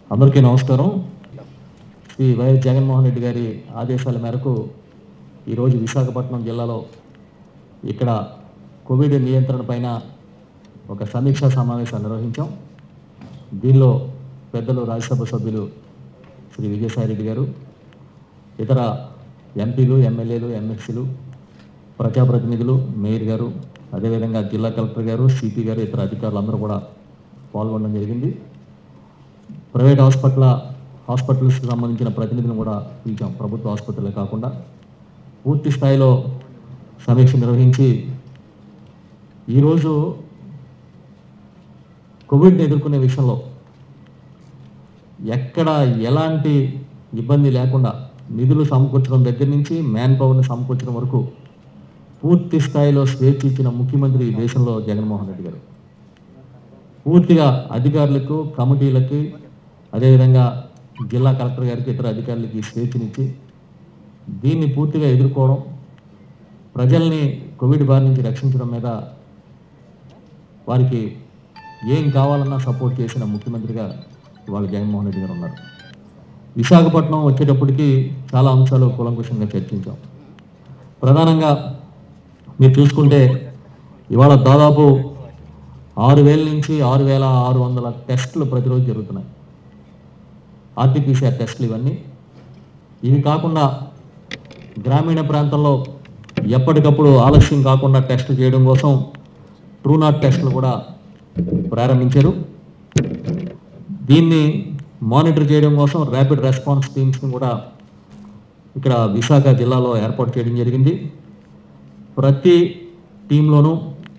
అందరికీ నమస్కారం శ్రీ వైఎస్ జగన్మోహన్ రెడ్డి గారి ఆదేశాల మేరకు ఈరోజు విశాఖపట్నం జిల్లాలో ఇక్కడ కోవిడ్ నియంత్రణ పైన ఒక సమీక్షా సమావేశం నిర్వహించాం దీనిలో పెద్దలు రాజ్యసభ సభ్యులు శ్రీ విజయసాయిరెడ్డి గారు ఇతర ఎంపీలు ఎమ్మెల్యేలు ఎమ్మెల్సీలు ప్రజాప్రతినిధులు మేయర్ గారు అదేవిధంగా జిల్లా కలెక్టర్ గారు సిపి గారు ఇతర అధికారులు అందరూ కూడా పాల్గొనడం జరిగింది ప్రైవేట్ హాస్పిటల్ హాస్పిటల్స్కి సంబంధించిన ప్రతినిధులను కూడా పిలిచాం ప్రభుత్వ ఆసుపత్రులే కాకుండా పూర్తి స్థాయిలో సమీక్ష నిర్వహించి ఈరోజు కోవిడ్ని ఎదుర్కొనే విషయంలో ఎక్కడ ఎలాంటి ఇబ్బంది లేకుండా నిధులు సమకూర్చడం దగ్గర నుంచి మ్యాన్ పవర్ని సమకూర్చడం వరకు పూర్తి స్థాయిలో స్వేచ్ఛ ఇచ్చిన ముఖ్యమంత్రి ఈ దేశంలో జగన్మోహన్ రెడ్డి గారు పూర్తిగా అధికారులకు కమిటీలకి అదేవిధంగా జిల్లా కలెక్టర్ గారికి ఇతర అధికారులకి స్వేచ్ఛనిచ్చి దీన్ని పూర్తిగా ఎదుర్కోవడం ప్రజల్ని కోవిడ్ బారి నుంచి రక్షించడం మీద వారికి ఏం కావాలన్నా సపోర్ట్ చేసిన ముఖ్యమంత్రిగా ఇవాళ జగన్మోహన్ రెడ్డి గారు ఉన్నారు విశాఖపట్నం వచ్చేటప్పటికి చాలా అంశాలు కూలంకుషంగా చర్చించాం ప్రధానంగా మీరు చూసుకుంటే ఇవాళ దాదాపు ఆరు వేల నుంచి ఆరు వేల ఆరు వందల టెస్టులు ప్రతిరోజు జరుగుతున్నాయి ఆర్టీపీసీఆర్ టెస్టులు ఇవన్నీ ఇవి కాకుండా గ్రామీణ ప్రాంతంలో ఎప్పటికప్పుడు ఆలస్యం కాకుండా టెస్టులు చేయడం కోసం ట్రూనాట్ టెస్టులు కూడా ప్రారంభించారు దీన్ని మానిటర్ చేయడం కోసం ర్యాపిడ్ రెస్పాన్స్ టీమ్స్ని కూడా ఇక్కడ విశాఖ జిల్లాలో ఏర్పాటు చేయడం జరిగింది ప్రతి టీంలోనూ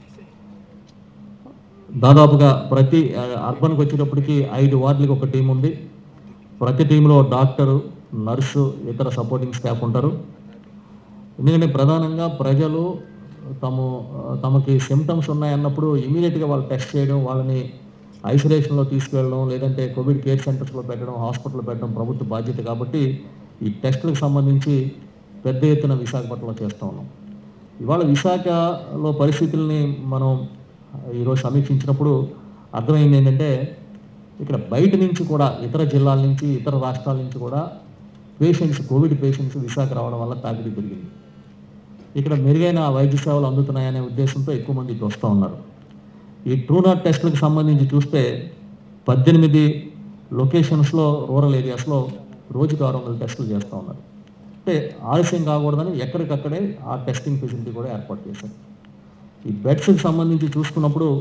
దాదాపుగా ప్రతి ఆ, అర్బన్కి వచ్చేటప్పటికి ఐదు వార్డులకి ఒక టీం ఉంది ప్రతి టీంలో డాక్టరు నర్సు ఇతర సపోర్టింగ్ స్టాఫ్ ఉంటారు ఎందుకంటే ప్రధానంగా ప్రజలు తమ తమకి సిమ్టమ్స్ ఉన్నాయన్నప్పుడు ఇమీడియట్గా వాళ్ళు టెస్ట్ చేయడం వాళ్ళని ఐసోలేషన్లో తీసుకెళ్ళడం లేదంటే కోవిడ్ కేర్ సెంటర్స్లో పెట్టడం హాస్పిటల్లో పెట్టడం ప్రభుత్వ బాధ్యత కాబట్టి ఈ టెస్టులకు సంబంధించి పెద్ద ఎత్తున విశాఖపట్నంలో చేస్తూ ఉన్నాం ఇవాళ విశాఖలో పరిస్థితుల్ని మనం ఈరోజు సమీక్షించినప్పుడు అర్థమైంది ఏంటంటే ఇక్కడ బయట నుంచి కూడా ఇతర జిల్లాల నుంచి ఇతర రాష్ట్రాల నుంచి కూడా పేషెంట్స్ కోవిడ్ పేషెంట్స్ విశాఖ రావడం వల్ల తాకిడి పెరిగింది ఇక్కడ మెరుగైన వైద్య సేవలు అందుతున్నాయనే ఉద్దేశంతో ఎక్కువ మంది ఇటు వస్తూ ఉన్నారు ఈ ట్రూనాట్ టెస్టులకు సంబంధించి చూస్తే పద్దెనిమిది లొకేషన్స్లో రూరల్ ఏరియాస్లో రోజుకు ఆరు వందల టెస్టులు చేస్తూ ఉన్నారు అంటే ఆలస్యం కాకూడదని ఎక్కడికక్కడే ఆ టెస్టింగ్ ఫెసిలిటీ కూడా ఏర్పాటు చేశారు ఈ బెడ్స్కి సంబంధించి చూసుకున్నప్పుడు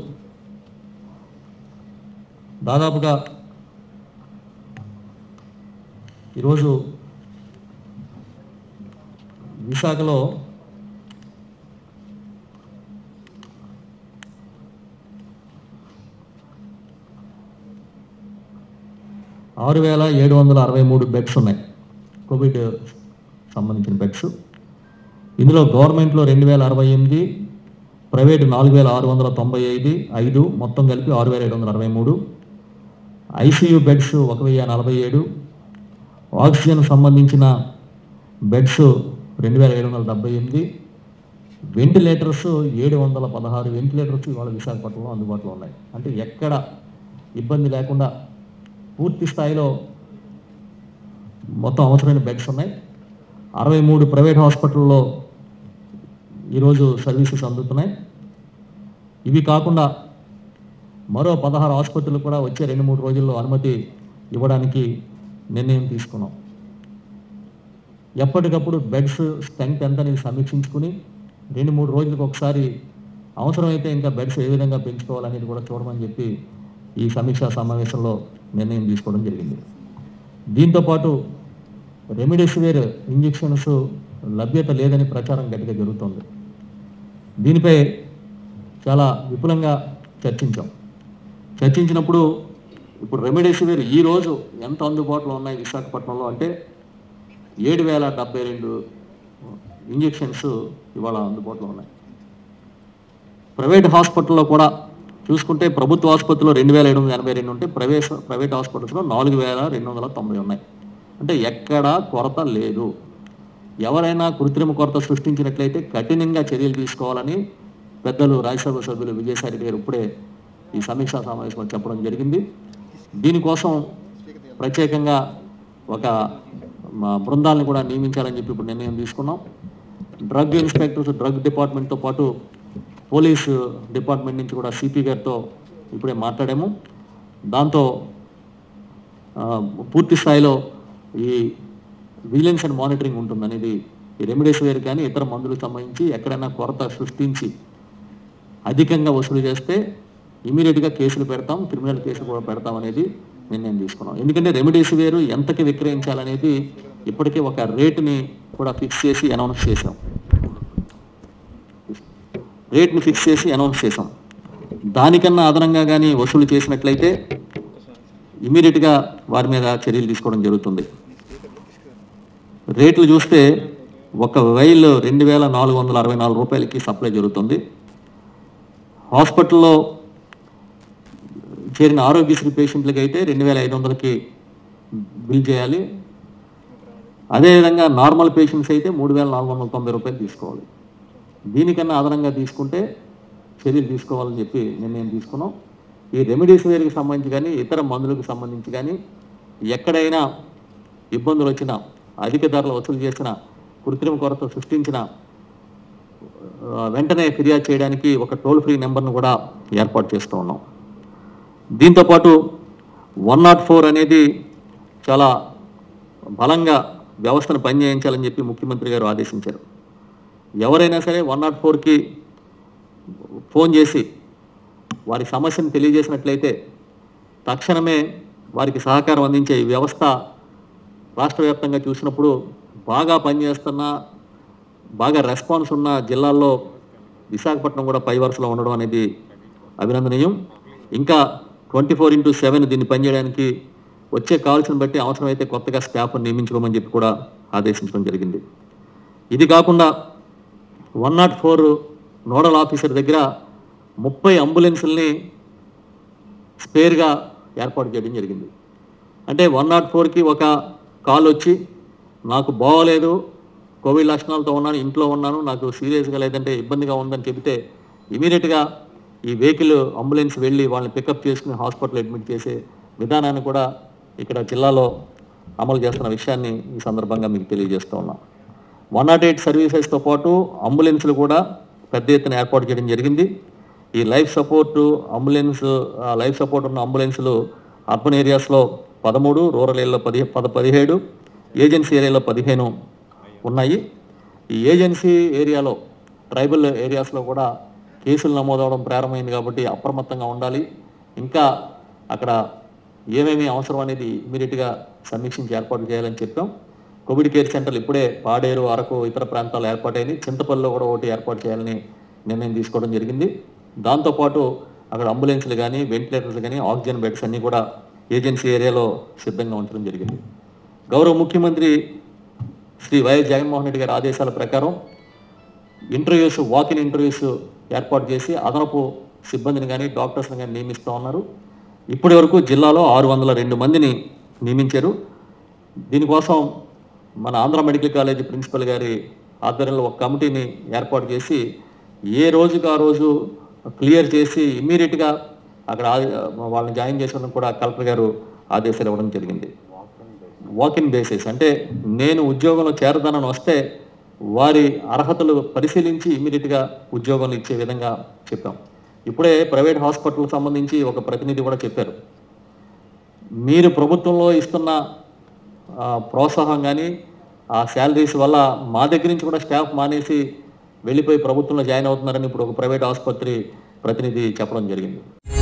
దాదాపుగా ఈరోజు విశాఖలో ఆరు వేల ఏడు వందల అరవై మూడు బెడ్స్ ఉన్నాయి కోవిడ్ సంబంధించిన బెడ్స్ ఇందులో గవర్నమెంట్లో రెండు వేల అరవై ఎనిమిది ప్రైవేట్ నాలుగు వేల ఆరు వందల తొంభై ఐదు ఐదు మొత్తం కలిపి ఆరు వేల ఏడు వందల అరవై మూడు ఐసీయూ బెడ్స్ ఒక వెయ్యి నలభై ఏడు ఆక్సిజన్ సంబంధించిన బెడ్స్ రెండు వేల ఏడు వందల డెబ్బై ఎనిమిది వెంటిలేటర్స్ ఏడు వందల పదహారు వెంటిలేటర్స్ ఇవాళ విశాఖపట్నంలో అందుబాటులో ఉన్నాయి అంటే ఎక్కడ ఇబ్బంది లేకుండా పూర్తి స్థాయిలో మొత్తం అవసరమైన బెడ్స్ ఉన్నాయి అరవై మూడు ప్రైవేట్ హాస్పిటల్లో ఈరోజు సర్వీసెస్ అందుతున్నాయి ఇవి కాకుండా మరో పదహారు ఆసుపత్రులు కూడా వచ్చే రెండు మూడు రోజుల్లో అనుమతి ఇవ్వడానికి నిర్ణయం తీసుకున్నాం ఎప్పటికప్పుడు బెడ్స్ స్ట్రెంగ్త్ ఎంత అనేది సమీక్షించుకుని రెండు మూడు రోజులకు ఒకసారి అవసరమైతే ఇంకా బెడ్స్ ఏ విధంగా పెంచుకోవాలనేది కూడా చూడమని చెప్పి ఈ సమీక్షా సమావేశంలో నిర్ణయం తీసుకోవడం జరిగింది దీంతోపాటు రెమిడెసివిర్ ఇంజెక్షన్స్ లభ్యత లేదని ప్రచారం గట్టిగా జరుగుతోంది దీనిపై చాలా విపులంగా చర్చించాం చర్చించినప్పుడు ఇప్పుడు రెమిడెసివిర్ ఈరోజు ఎంత అందుబాటులో ఉన్నాయి విశాఖపట్నంలో అంటే ఏడు వేల డెబ్బై రెండు ఇంజెక్షన్స్ ఇవాళ అందుబాటులో ఉన్నాయి ప్రైవేట్ హాస్పిటల్లో కూడా చూసుకుంటే ప్రభుత్వ ఆసుపత్రిలో రెండు వేల ఏడు వందల ఎనభై రెండు ఉంటే ప్రైవేట్ ప్రైవేట్ హాస్పిటల్స్లో నాలుగు వేల రెండు వందల తొంభై ఉన్నాయి అంటే ఎక్కడా కొరత లేదు ఎవరైనా కృత్రిమ కొరత సృష్టించినట్లయితే కఠినంగా చర్యలు తీసుకోవాలని పెద్దలు రాజ్యసభ సభ్యులు విజయసాయి రెడ్డి గారు ఇప్పుడే ఈ సమీక్షా సమావేశంలో చెప్పడం జరిగింది దీనికోసం ప్రత్యేకంగా ఒక మా బృందాలను కూడా నియమించాలని చెప్పి ఇప్పుడు నిర్ణయం తీసుకున్నాం డ్రగ్ ఇన్స్పెక్టర్స్ డ్రగ్ డిపార్ట్మెంట్తో పాటు పోలీసు డిపార్ట్మెంట్ నుంచి కూడా సిపి గారితో ఇప్పుడే మాట్లాడాము దాంతో ఆ, పూర్తి స్థాయిలో ఈ విజిలెన్స్ అండ్ మానిటరింగ్ ఉంటుంది అనేది ఈ రెమిడీస్ వేరు కానీ ఇతర మందులకు సంబంధించి ఎక్కడైనా కొరత సృష్టించి అధికంగా వసూలు చేస్తే ఇమీడియట్గా కేసులు పెడతాం క్రిమినల్ కేసులు కూడా పెడతాం అనేది నిర్ణయం తీసుకున్నాం ఎందుకంటే రెమిడీస్ వేరు ఎంతకి విక్రయించాలనేది ఇప్పటికే ఒక రేటుని కూడా ఫిక్స్ చేసి అనౌన్స్ చేసాం రేట్ని ఫిక్స్ చేసి అనౌన్స్ చేసాం దానికన్నా అదనంగా కానీ వసూలు చేసినట్లయితే ఇమీడియట్గా వారి మీద చర్యలు తీసుకోవడం జరుగుతుంది రేట్లు చూస్తే ఒక వైల్ రెండు వేల నాలుగు వందల అరవై నాలుగు రూపాయలకి సప్లై జరుగుతుంది హాస్పిటల్లో చేరిన ఆరోగ్యశ్రీ పేషెంట్లకి అయితే రెండు వేల ఐదు వందలకి బిల్ చేయాలి అదేవిధంగా నార్మల్ పేషెంట్స్ అయితే మూడు వేల నాలుగు వందల తొంభై రూపాయలు తీసుకోవాలి దీనికన్నా అదనంగా తీసుకుంటే చర్యలు తీసుకోవాలని చెప్పి నిర్ణయం తీసుకున్నాం ఈ రెమెడీస్ వేర్కి సంబంధించి కానీ ఇతర మందులకు సంబంధించి కానీ ఎక్కడైనా ఇబ్బందులు వచ్చినా అధిక ధరలు వసూలు చేసిన కృత్రిమ కొరత సృష్టించిన ఆ, వెంటనే ఫిర్యాదు చేయడానికి ఒక టోల్ ఫ్రీ నెంబర్ను కూడా ఏర్పాటు చేస్తూ ఉన్నాం దీంతోపాటు వన్ నాట్ ఫోర్ అనేది చాలా బలంగా వ్యవస్థను పనిచేయించాలని చెప్పి ముఖ్యమంత్రి గారు ఆదేశించారు ఎవరైనా సరే వన్ నాట్ ఫోర్కి ఫోన్ చేసి వారి సమస్యను తెలియజేసినట్లయితే తక్షణమే వారికి సహకారం అందించే ఈ వ్యవస్థ రాష్ట్ర వ్యాప్తంగా చూసినప్పుడు బాగా పనిచేస్తున్న బాగా రెస్పాన్స్ ఉన్న జిల్లాల్లో విశాఖపట్నం కూడా పై వరుసలో ఉండడం అనేది అభినందనీయం ఇంకా ట్వంటీ ఫోర్ ఇంటూ సెవెన్ దీన్ని పనిచేయడానికి వచ్చే కాల్స్ని బట్టి అవసరమైతే కొత్తగా స్టాఫ్ నియమించుకోమని చెప్పి కూడా ఆదేశించడం జరిగింది ఇది కాకుండా one not four nodal officer దగ్గర ముప్పై అంబులెన్సుల్ని స్పేర్గా ఏర్పాటు చేయడం జరిగింది అంటే వన్ నాట్ ఫోర్కి ఒక కాల్ వచ్చి నాకు బాగోలేదు కోవిడ్ లక్షణాలతో ఉన్నాను ఇంట్లో ఉన్నాను నాకు సీరియస్గా లేదంటే ఇబ్బందిగా ఉందని చెబితే ఇమీడియట్గా ఈ వెహికల్ అంబులెన్స్ వెళ్ళి వాళ్ళని పికప్ చేసుకుని హాస్పిటల్ అడ్మిట్ చేసే విధానాన్ని కూడా ఇక్కడ జిల్లాలో అమలు చేస్తున్న విషయాన్ని ఈ సందర్భంగా మీకు తెలియజేస్తూ ఉన్నాం వన్ నాట్ ఎయిట్ సర్వీసెస్తో పాటు అంబులెన్స్లు కూడా పెద్ద ఎత్తున ఏర్పాటు చేయడం జరిగింది ఈ లైఫ్ సపోర్టు అంబులెన్స్ ఆ లైఫ్ సపోర్ట్ ఉన్న అంబులెన్సులు అర్బన్ ఏరియాస్లో పదమూడు రూరల్ ఏరియాలో పది పద పదిహేడు ఏజెన్సీ ఏరియాలో పదిహేను ఉన్నాయి ఈ ఏజెన్సీ ఏరియాలో ట్రైబల్ ఏరియాస్లో కూడా కేసులు నమోదవడం ప్రారంభమైంది కాబట్టి అప్రమత్తంగా ఉండాలి ఇంకా అక్కడ ఏమేమి అవసరం అనేది ఇమీడియట్గా సమీక్షించి ఏర్పాటు చేయాలని చెప్పాం కోవిడ్ కేర్ సెంటర్లు ఇప్పుడే పాడేరు అరకు ఇతర ప్రాంతాలు ఏర్పాటైంది చింతపల్లిలో కూడా ఒకటి ఏర్పాటు చేయాలని నిర్ణయం తీసుకోవడం జరిగింది దాంతోపాటు అక్కడ అంబులెన్స్లు కానీ వెంటిలేటర్స్ కానీ ఆక్సిజన్ బెడ్స్ అన్నీ కూడా ఏజెన్సీ ఏరియాలో సిద్ధంగా ఉంచడం జరిగింది గౌరవ ముఖ్యమంత్రి శ్రీ వైఎస్ జగన్మోహన్ రెడ్డి గారి ఆదేశాల ప్రకారం ఇంటర్వ్యూస్ వాకిన్ ఇంటర్వ్యూస్ ఏర్పాటు చేసి అదనపు సిబ్బందిని కానీ డాక్టర్స్ని కానీ నియమిస్తూ ఉన్నారు ఇప్పటి వరకు జిల్లాలో ఆరు వందల రెండు మందిని నియమించారు దీనికోసం మన ఆంధ్ర మెడికల్ కాలేజ్ ప్రిన్సిపల్ గారి ఆధ్వర్యంలో ఒక కమిటీని ఏర్పాటు చేసి ఏ రోజుకి ఆ రోజు క్లియర్ చేసి ఇమ్మీడియట్గా అక్కడ ఆ- వాళ్ళని జాయిన్ చేసేందుకు కూడా కలెక్టర్ గారు ఆదేశాలు ఇవ్వడం జరిగింది వాక్ ఇన్ బేసిస్ అంటే నేను ఉద్యోగంలో చేరదానని వస్తే వారి అర్హతలు పరిశీలించి ఇమ్మీడియట్గా ఉద్యోగాలు ఇచ్చే విధంగా చెప్పాం ఇప్పుడే ప్రైవేట్ హాస్పిటల్కి సంబంధించి ఒక ప్రతినిధి కూడా చెప్పారు మీరు ప్రభుత్వంలో ఇస్తున్న ఆ, ప్రోత్సాహం కానీ ఆ శాలరీస్ వల్ల మా దగ్గర నుంచి కూడా స్టాఫ్ మానేసి వెళ్ళిపోయి ప్రభుత్వంలో జాయిన్ అవుతున్నారని ఇప్పుడు ఒక ప్రైవేట్ ఆసుపత్రి ప్రతినిధి చెప్పడం జరిగింది